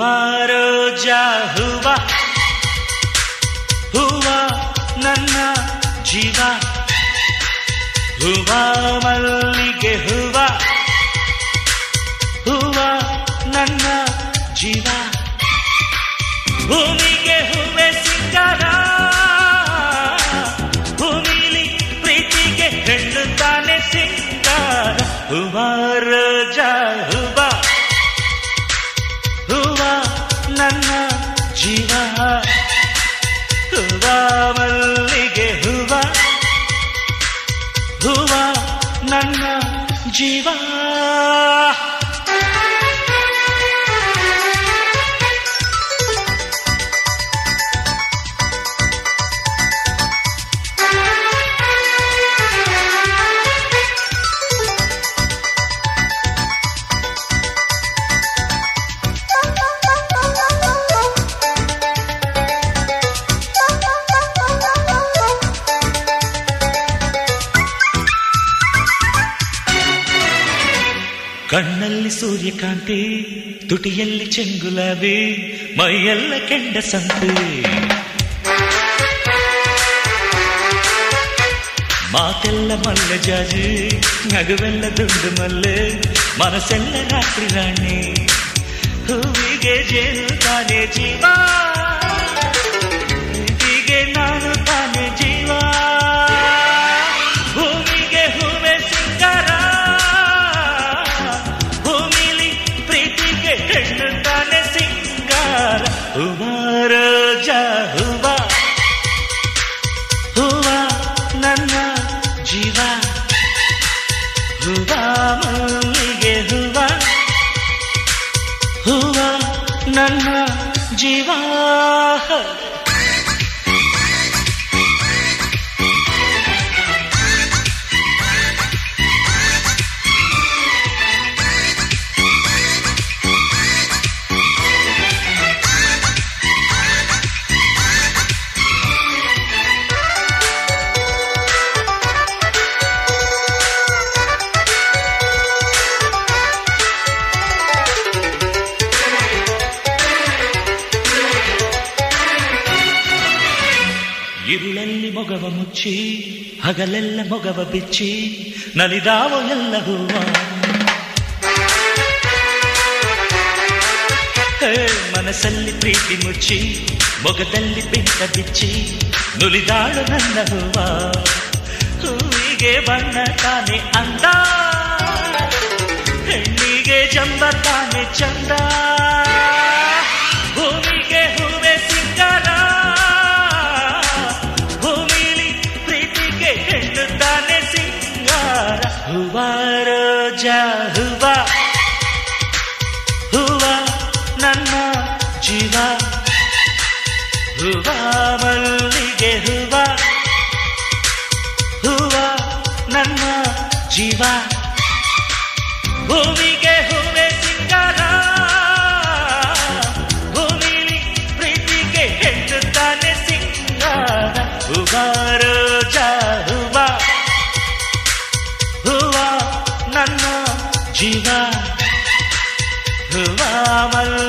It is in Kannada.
ರೋಜಾ ಹೂವ ಹೂವ ನನ್ನ ಜೀವ ಹೂವ ಮಲ್ಲಿಗೆ ಹೂವ ಹೂವ ನನ್ನ ಜೀವ ಭೂಮಿಗೆ ಹೂವೆ ಸಿಂಗಾರ ಭೂಮಿಲಿ ಪ್ರೀತಿಗೆ ಹೆಣ್ಣು ತಾನೆ ಸಿಂಗಾರ ಹೂವ ರೋಜಾ ಹೂವ ಹೂವ ನನ್ನ ಜೀವ ಹೂವ ಮಲ್ಲಿಗೆ ಹೂವ ಹೂವ ನನ್ನ ಜೀವ ಕಣ್ಣಲ್ಲಿ ಸೂರ್ಯಕಾಂತಿ ತುಟಿಯಲ್ಲಿ ಚೆಂಗುಲಾಬಿ ಮೈಯೆಲ್ಲ ಕೆಂಡ ಸಂತೆ ಮಾತೆಲ್ಲ ಮಲ್ಲ ಜಾಜಿ ನಗುವೆಲ್ಲ ದುಂಡು ಮಲ್ಲೆ ಮನಸ್ಸೆಲ್ಲ ರಾತ್ರಿ ರಾಣಿ ಹೂವಿಗೆ ಜೇನು ತಾನೇ ಜೀವ ಹೀಗೆ ನಾನು ತಾನೇ ಜೀವ ಭೂಮಿಗೆ ಹೂವೆ ಸಿಂಗಾರ ಭೂಮಿಲಿ ಪ್ರೀತಿಗೆ ಹೆಣ್ಣು ತಾನೆ ಸಿಂಗಾರ ಹೂವ ರೋಜಾ ಹೂವ ಹೂವ ನನ್ನ ಜೀವ ಹೂವ ಮಲ್ಲಿಗೆ ಹೂವ ಹೂವ ನನ್ನ ಜೀವ ഇരുಳಲ್ಲಿ ಮೊಗವ ಮುಚ್ಚಿ ಹಗಲೆಲ್ಲ ಮೊಗವ ಬಿಚ್ಚಿ ನಲಿದಾವ ಎಲ್ಲ ಹೂವ ಹೇ, ಮನಸ್ಸಲ್ಲಿ ಪ್ರೀತಿ ಮುಚ್ಚಿ ಮೊಗದಲ್ಲಿ ಬೆಂಕ ಬಿಚ್ಚಿ ನುಲಿದಾಳು ನನ್ನ ಹೂವ ಹೂವಿಗೆ ಬಣ್ಣ ತಾನೆ ಅಂದ ಹೆಣ್ಣಿಗೆ ಜಂಬ ತಾನೆ ಚಂದ ಭೂಮಿಗೆ ಹೂವೆ ಸಿಂಗಾರ ಭೂಮಿಲಿ ಪ್ರೀತಿಗೆ ಹೆಣ್ಣು ತಾನೆ ಸಿಂಗಾರ ಹೂವ ರೋಜಾ ಹೂವ ಹೂವ ನನ್ನ ಜೀವ ಹೂವ ಮಲ್ಲಿಗೆ ಹೂವ ಹೂವ ನನ್ನ ಜೀವ ಭೂಮಿಗೆ ಹೂವೆ ಸಿಂಗಾರ ಭೂಮಿಲಿ ಪ್ರೀತಿಗೆ ಹೆಣ್ಣು ತಾನೆ ಸಿಂಗಾರ ಹೂವ ರೋಜಾ ಹೂವ ಹೂವ ನನ್ನ ಜೀವ ಹೂವ ಮಲ್ಲ